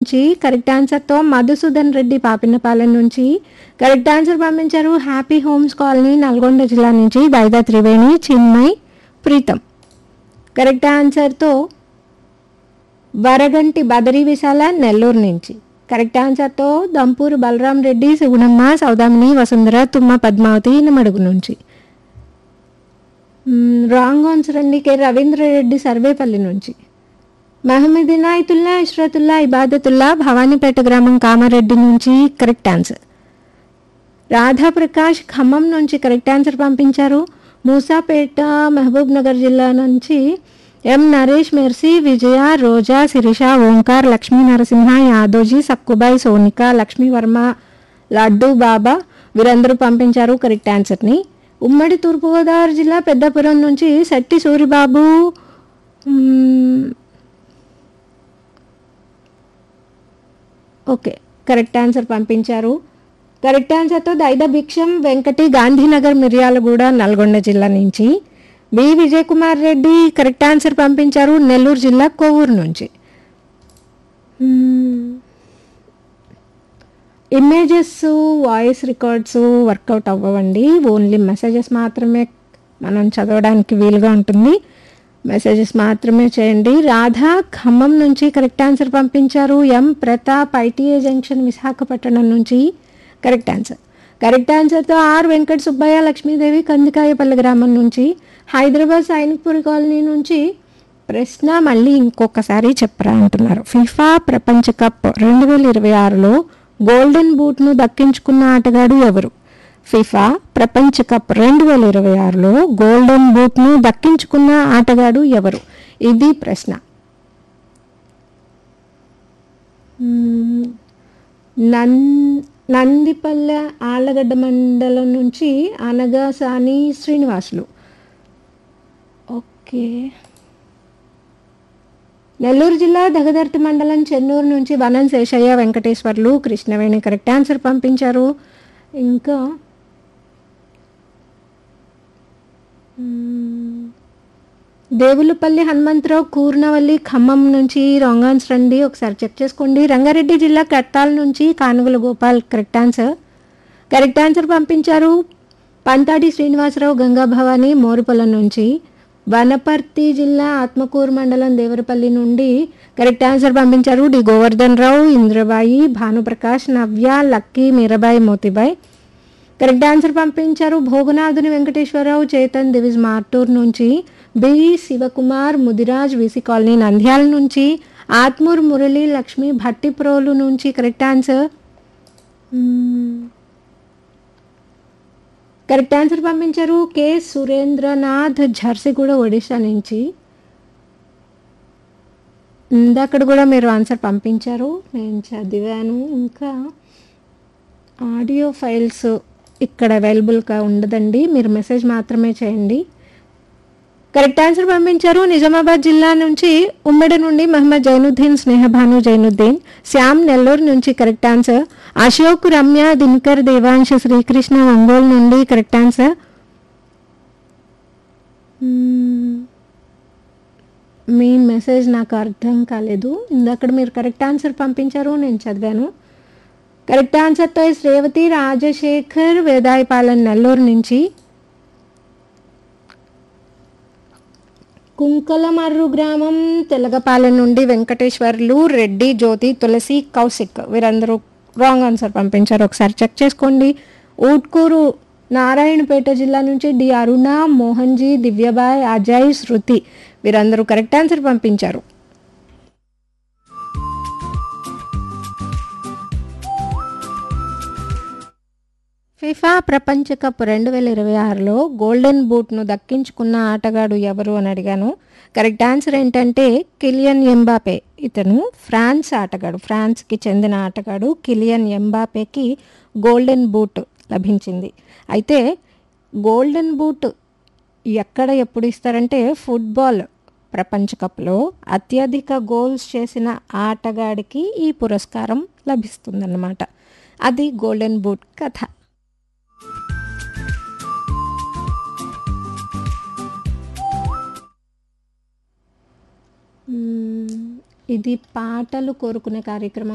నుంచి కరెక్ట్ ఆన్సర్తో మధుసూదన్ రెడ్డి పాపినపాలెం నుంచి కరెక్ట్ ఆన్సర్ పంపించారు హ్యాపీ హోమ్స్ కాలనీ నల్గొండ జిల్లా నుంచి దైదా త్రివేణి చిన్మయ్ ప్రీతం కరెక్ట్ ఆన్సర్తో వరగంటి బదరి విశాల నెల్లూరు నుంచి కరెక్ట్ ఆన్సర్తో దంపూరు బలరాం రెడ్డి సుగుణమ్మ సౌదామిని వసుంధర తుమ్మ పద్మావతి నమడుగు నుంచి మ్మ్, రాంగ్ ఆన్సర్ అండి కె రవీంద్ర రెడ్డి సర్వేపల్లి నుంచి మహమ్మద్ ఇనాయతుల్లా ఇష్రతుల్లా ఇబాదతుల్లా భవానీపేట గ్రామం కామారెడ్డి నుంచి కరెక్ట్ ఆన్సర్ రాధాప్రకాష్ ఖమ్మం నుంచి కరెక్ట్ ఆన్సర్ పంపించారు మూసాపేట మహబూబ్ నగర్ జిల్లా నుంచి ఎం నరేష్ మెర్సీ విజయ రోజా శిరీష ఓంకార్ లక్ష్మీ నరసింహ యాదోజీ సక్కుబాయ్ సోనిక లక్ష్మీ వర్మ లడ్డు బాబా వీరందరూ పంపించారు కరెక్ట్ ఆన్సర్ని ఉమ్మడి తూర్పుగోదావరి జిల్లా పెద్దపురం నుంచి శెట్టి సూరిబాబు మ్మ్, ఓకే కరెక్ట్ ఆన్సర్ పంపించారు కరెక్ట్ ఆన్సర్తో దైద భిక్షం వెంకటి గాంధీనగర్ మిర్యాలగూడ నల్గొండ జిల్లా నుంచి B Vijay Kumar Reddy correct answer పంపించారు నెల్లూరు జిల్లా కొవ్వూరు నుంచి ఇమేజెస్ వాయిస్ రికార్డ్స్ వర్కౌట్ అవ్వవండి ఓన్లీ మెసేజెస్ మాత్రమే మనం చదవడానికి వీలుగా ఉంటుంది మెసేజెస్ మాత్రమే చేయండి రాధా ఖమ్మం నుంచి కరెక్ట్ ఆన్సర్ పంపించారు M Pratap ITA junction Visakhapatnam నుంచి కరెక్ట్ ఆన్సర్ కరెక్ట్ ఆన్సర్తో ఆర్ వెంకట సుబ్బయ్య లక్ష్మీదేవి కందికాయపల్లి గ్రామం నుంచి హైదరాబాద్ సైనిక్పురి కాలనీ నుంచి ప్రశ్న మళ్ళీ ఇంకొకసారి చెప్పరా అంటున్నారు ఫిఫా ప్రపంచ కప్ రెండు వేల ఇరవై ఆరులో గోల్డెన్ బూట్ను దక్కించుకున్న ఆటగాడు ఎవరు ఫిఫా ప్రపంచ కప్ రెండు వేల ఇరవై ఆరులో గోల్డెన్ బూట్ను దక్కించుకున్న ఆటగాడు ఎవరు ఇది ప్రశ్న మ్మ్. నం నందిపల్లె ఆళ్ళగడ్డ మండలం నుంచి అనగా సాని శ్రీనివాసులు ఓకే నెల్లూరు జిల్లా దగదర్తి మండలం చెన్నూరు నుంచి వనం శేషయ్య వెంకటేశ్వర్లు కృష్ణవేణి కరెక్ట్ ఆన్సర్ పంపించారు ఇంకా మ్మ్. దేవులపల్లి హనుమంతరావు కూర్నవల్లి ఖమ్మం నుంచి రాంగ్ ఆన్సర్ అండి ఒకసారి చెక్ చేసుకోండి రంగారెడ్డి జిల్లా కట్టాల నుంచి Kanugula Gopal correct answer correct answer పంపించారు పంతాడి శ్రీనివాసరావు గంగా భవాని మోరుపొలం నుంచి వనపర్తి జిల్లా ఆత్మకూరు మండలం దేవరపల్లి నుండి కరెక్ట్ ఆన్సర్ పంపించారు D Govardhan Rao Indrabai Bhanuprakash Navya Lucky Meerabai Motibai correct answer పంపించారు భోగనాథుని వెంకటేశ్వరరావు చేతన్ దివిజ్ మార్టూర్ నుంచి B Sivakumar Mudiraj VC colony Nandyal నుంచి ఆత్మూర్ మురళి లక్ష్మి భట్టిప్రోలు నుంచి కరెక్ట్ ఆన్సర్ మ్మ్. కరెక్ట్ ఆన్సర్ పంపించారు కె సురేంద్రనాథ్ ఝర్సిగూడ ఒడిశా నుంచి ఇందాక కూడా మీరు ఆన్సర్ పంపించారు నేను చదివాను ఇంకా ఆడియో ఫైల్స్ ఇక్కడ అవైలబుల్గా ఉండదండి మీరు మెసేజ్ మాత్రమే చేయండి కరెక్ట్ ఆన్సర్ పంపించారు నిజామాబాద్ జిల్లా నుంచి ఉమ్మడి నుండి మహమ్మద్ జైనుద్దీన్ స్నేహభాను జైనుద్దీన్ శ్యామ్ నెల్లూరు నుంచి కరెక్ట్ ఆన్సర్ అశోక్ రమ్య దినకర్ దేవాంశ శ్రీకృష్ణ ఒంగోలు నుండి కరెక్ట్ ఆన్సర్ మ్మ్. మీ మెసేజ్ నాకు అర్థం కాలేదు ఇందాక మీరు కరెక్ట్ ఆన్సర్ పంపించారు నేను చదివాను కరెక్ట్ ఆన్సర్తో శ్రేవతి రాజశేఖర్ వేదాయపాలెం నెల్లూరు నుంచి కుంకలమర్రు గ్రామం తెలగపాలెం నుండి వెంకటేశ్వర్లు రెడ్డి జ్యోతి తులసి కౌశిక్ వీరందరూ రాంగ్ ఆన్సర్ పంపించారు ఒకసారి చెక్ చేసుకోండి ఊట్కూరు నారాయణపేట జిల్లా నుంచి డి అరుణ మోహన్జీ దివ్యబాయ్ అజయ్ శృతి వీరందరూ కరెక్ట్ ఆన్సర్ పంపించారు ఫిఫా ప్రపంచ కప్ రెండు వేల ఇరవై ఆరులో గోల్డెన్ బూట్ను దక్కించుకున్న ఆటగాడు ఎవరు అని అడిగాను కరెక్ట్ ఆన్సర్ ఏంటంటే కిలియన్ ఎంబాపే ఇతను ఫ్రాన్స్ ఆటగాడు ఫ్రాన్స్కి చెందిన ఆటగాడు కిలియన్ ఎంబాపేకి గోల్డెన్ బూట్ లభించింది అయితే గోల్డెన్ బూట్ ఎక్కడ ఎప్పుడు ఇస్తారంటే ఫుట్బాల్ ప్రపంచ కప్లో అత్యధిక గోల్స్ చేసిన ఆటగాడికి ఈ పురస్కారం లభిస్తుందన్నమాట అది గోల్డెన్ బూట్ కథ మ్మ్. ఇది పాటలు కోరుకునే కార్యక్రమం